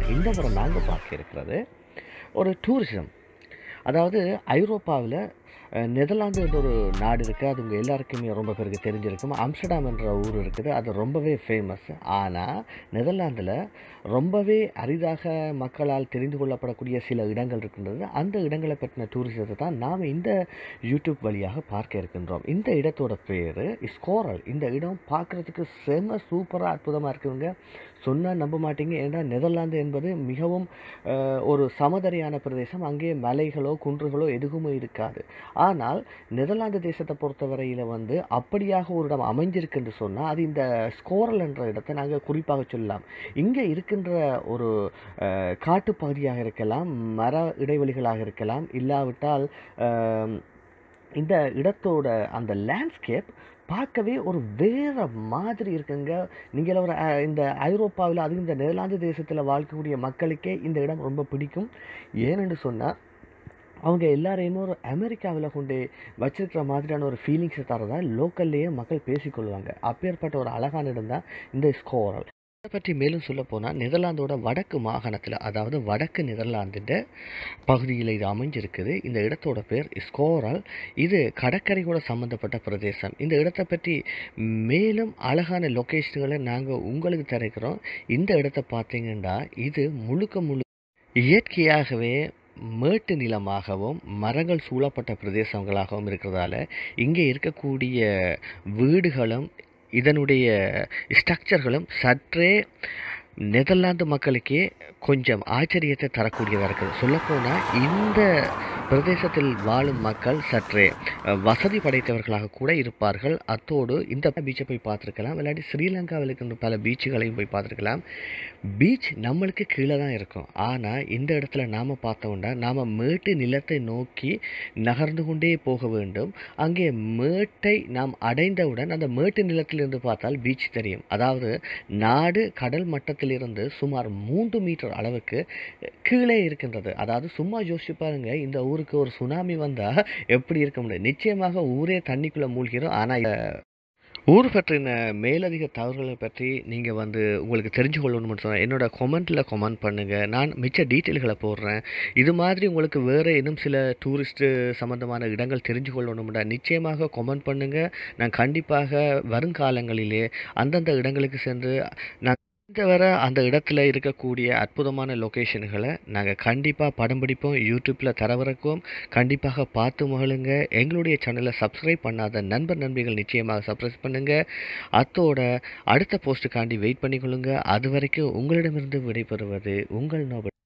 இந்த முறை நாங்கள் பார்க்க இருக்கிறது ஒரு டூரிசம் அதாவது ஐரோப்பாவில் அஹ், நெதர்லாந்து என்ற ஒரு நாடு இருக்குது அது உங்கள் எல்லாருக்குமே ரொம்ப பேருக்கு தெரிஞ்சிருக்கும் அம்ஸ்டர்டாம் என்ற ஊர் இருக்குது அது ரொம்பவே ஃபேமஸ் ஆனால் நெதர்லாந்தில் ரொம்பவே அரிதாக மக்களால் தெரிந்து கொள்ளப்படக்கூடிய சில இடங்கள் இருக்கின்றது அந்த இடங்களை பற்றின டூரிசத்தை தான் நாம் இந்த யூடியூப் வழியாக பார்க்க இருக்கின்றோம் இந்த இடத்தோட பேர் ஸ்கோரல் இந்த இடம் பார்க்குறதுக்கு செம சூப்பராக அற்புதமாக இருக்குதுங்க சொன்னால் நம்ப மாட்டீங்க ஏன்னா நெதர்லாந்து என்பது மிகவும் அஹ், ஒரு சமதரையான பிரதேசம் அங்கே மலைகளோ குன்றுகளோ எதுவுமே இருக்காது ஆனால் நெதர்லாந்து தேசத்தை பொறுத்தவரையில் வந்து அப்படியாக ஒரு இடம் அமைஞ்சிருக்குன்னு சொன்னால் அது இந்த ஸ்கோரல் என்ற இடத்தை நாங்கள் குறிப்பாக சொல்லலாம் இங்கே இருக்கின்ற ஒரு அஹ், காட்டுப்பகுதியாக இருக்கலாம் மர இடைவெளிகளாக இருக்கலாம் இல்லாவிட்டால் அஹ், இந்த இடத்தோட அந்த லேண்ட்ஸ்கேப் பார்க்கவே ஒரு வேற மாதிரி இருக்குங்க நீங்கள் ஒரு அஹ், இந்த ஐரோப்பாவில் அதுவும் இந்த நெதர்லாந்து தேசத்தில் வாழ்க்கக்கூடிய மக்களுக்கே இந்த இடம் ரொம்ப பிடிக்கும் ஏனென்று சொன்னால் அவங்க எல்லாரையுமே ஒரு அமெரிக்காவில் கொண்டு வச்சிருக்கிற மாதிரியான ஒரு ஃபீலிங்ஸை தரதா லோக்கல்லையே மக்கள் பேசிக்கொள்வாங்க அப்பேற்பட்ட ஒரு அழகான இடம் தான் இந்த ஸ்கோரல் இதை பற்றி மேலும் சொல்ல போனால் நெதர்லாந்தோட வடக்கு மாகாணத்தில் அதாவது வடக்கு நெதர்லாந்துன்ற பகுதியில் இது அமைஞ்சிருக்குது இந்த இடத்தோட பேர் ஸ்கோரல் இது கடற்கரையோட சம்மந்தப்பட்ட பிரதேசம் இந்த இடத்தை பற்றி மேலும் அழகான லொக்கேஷன்களை நாங்கள் உங்களுக்கு தருகிறோம் இந்த இடத்த பார்த்தீங்கன்னா இது முழுக்க முழு இயற்கையாகவே மேட்டு நிலமாகவும் மரங்கள் சூழப்பட்ட பிரதேசங்களாகவும் இருக்கிறதால இங்கே இருக்கக்கூடிய வீடுகளும் இதனுடைய ஸ்ட்ரக்சர்களும் சற்றே நெதர்லாந்து மக்களுக்கே கொஞ்சம் ஆச்சரியத்தை தரக்கூடியதாக இருக்குது சொல்லப்போனால் இந்த பிரதேசத்தில் வாழும் மக்கள் சற்றே அஹ், வசதி படைத்தவர்களாக கூட இருப்பார்கள் அத்தோடு இந்த பீச்சை போய் பார்த்துருக்கலாம் இல்லாட்டி ஸ்ரீலங்காவில் இருக்கின்ற பல பீச்சுகளையும் போய் பார்த்துருக்கலாம் பீச் நம்மளுக்கு கீழே தான் இருக்கும் ஆனால் இந்த இடத்துல நாம் பார்த்தோம்னா நாம் மேட்டு நிலத்தை நோக்கி நகர்ந்து கொண்டே போக வேண்டும் அங்கே மேட்டை நாம் அடைந்தவுடன் அந்த மேட்டு நிலத்திலிருந்து பார்த்தால் பீச் தெரியும் அதாவது நாடு கடல் மட்டத்திலிருந்து சுமார் மூன்று மீட்டர் அளவுக்கு கீழே இருக்கின்றது அதாவது சும்மா யோசிச்சு பாருங்க இந்த ஊருக்கு ஒரு சுனாமி வந்தால் எப்படி இருக்க முடியும் நிச்சயமாக ஊரே தண்ணிக்குள்ளே மூழ்கிறோம் ஆனால் ஊர் பற்றின மேலதிக தகவல்களை பற்றி நீங்கள் வந்து உங்களுக்கு தெரிஞ்சு கொள்ளணும்னு சொன்னால் என்னோட கொமெண்ட்டில் கொமெண்ட் பண்ணுங்கள் நான் மிச்ச டீட்டெயில்களை போடுறேன் இது மாதிரி உங்களுக்கு வேறு இன்னும் சில டூரிஸ்ட்டு சம்மந்தமான இடங்கள் தெரிஞ்சு கொள்ளணும்னா நிச்சயமாக கொமெண்ட் பண்ணுங்கள் நான் கண்டிப்பாக வருங்காலங்களிலே அந்தந்த இடங்களுக்கு சென்று நான் இந்த வர அந்த இடத்துல இருக்கக்கூடிய அற்புதமான லொக்கேஷன்களை நாங்கள் கண்டிப்பாக படம் பிடிப்போம் யூடியூப்பில் தரவிறக்குவோம் கண்டிப்பாக பார்த்து மகிழுங்க எங்களுடைய சேனலை சப்ஸ்கிரைப் பண்ணாத நண்பர் நண்பிகள் நிச்சயமாக சப்ஸ்கிரைப் பண்ணுங்கள் அத்தோட அடுத்த போஸ்ட்டுக்காண்டி வெயிட் பண்ணிக்கொள்ளுங்க அது வரைக்கும் உங்களிடமிருந்து விடைபெறுவது உங்கள் நோபல்